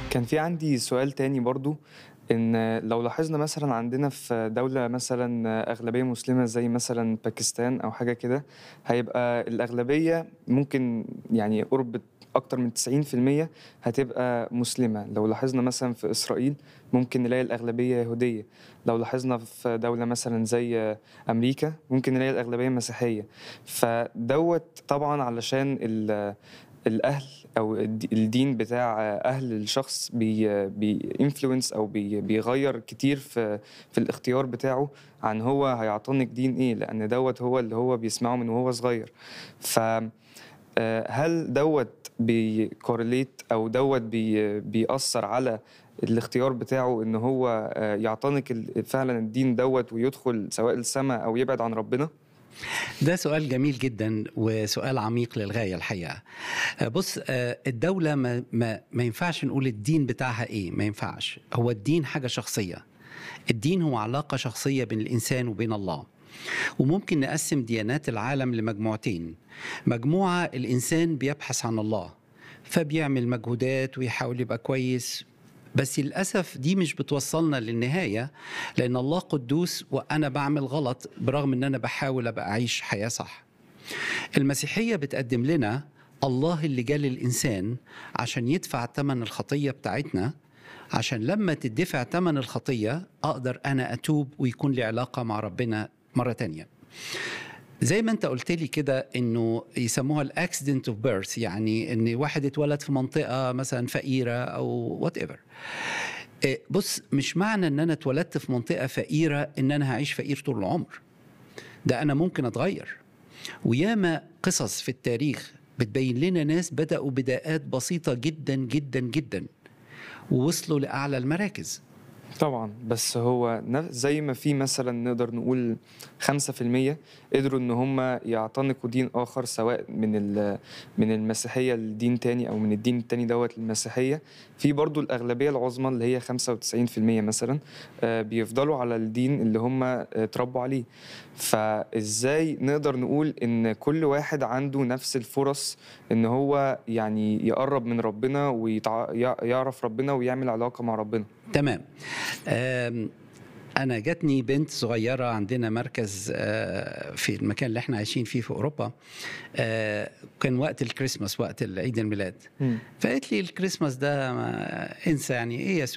كان في عندي سؤال تاني برضو إن لو لاحظنا مثلا عندنا في دولة مثلا أغلبية مسلمة زي مثلا باكستان أو حاجة كده هيبقى الأغلبية ممكن يعني قرب أكتر من 90% هتبقى مسلمة لو لاحظنا مثلا في إسرائيل ممكن نلاقي الأغلبية يهودية لو لاحظنا في دولة مثلا زي أمريكا ممكن نلاقي الأغلبية مسيحية فدوت طبعا علشان ال الاهل او الد- الدين بتاع اهل الشخص بي بينفلونس او بي بيغير كتير في في الاختيار بتاعه عن هو هيعتنق دين ايه لان دوت هو اللي هو بيسمعه من وهو صغير ف آه، هل دوت بيكورليت او دوت بي بيأثر على الاختيار بتاعه ان هو آه، يعتنق ال- فعلا الدين دوت ويدخل سواء السماء او يبعد عن ربنا ده سؤال جميل جدا وسؤال عميق للغايه الحقيقه. آه، بص آه، الدوله ما, ما, ما ينفعش نقول الدين بتاعها ايه، ما ينفعش. هو الدين حاجه شخصيه. الدين هو علاقه شخصيه بين الانسان وبين الله. وممكن نقسم ديانات العالم لمجموعتين. مجموعه الانسان بيبحث عن الله فبيعمل مجهودات ويحاول يبقى كويس بس للأسف دي مش بتوصلنا للنهاية لأن الله قدوس وأنا بعمل غلط برغم أن أنا بحاول أبقى أعيش حياة صح المسيحية بتقدم لنا الله اللي جال الإنسان عشان يدفع ثمن الخطية بتاعتنا عشان لما تدفع ثمن الخطية أقدر أنا أتوب ويكون لي علاقة مع ربنا مرة تانية زي ما انت قلت لي كده انه يسموها الاكسيدنت اوف بيرث يعني ان واحد اتولد في منطقه مثلا فقيره او وات ايفر بص مش معنى ان انا اتولدت في منطقه فقيره ان انا هعيش فقير طول العمر ده انا ممكن اتغير وياما قصص في التاريخ بتبين لنا ناس بداوا بداءات بسيطه جدا جدا جدا ووصلوا لاعلى المراكز طبعا بس هو نف- زي ما في مثلا نقدر نقول خمسة في المية قدروا ان هم يعتنقوا دين اخر سواء من ال- من المسيحية لدين تاني او من الدين التاني دوت للمسيحية في برضو الاغلبية العظمى اللي هي خمسة وتسعين في المية مثلا آه، بيفضلوا على الدين اللي هم آه، اتربوا عليه فازاي نقدر نقول ان كل واحد عنده نفس الفرص ان هو يعني يقرب من ربنا ويعرف ربنا ويعمل علاقة مع ربنا تمام آم، انا جاتني بنت صغيره عندنا مركز آه، في المكان اللي احنا عايشين فيه في اوروبا آه، كان وقت الكريسماس وقت عيد الميلاد مم. فقالت لي الكريسماس ده ما انسى يعني ايه يا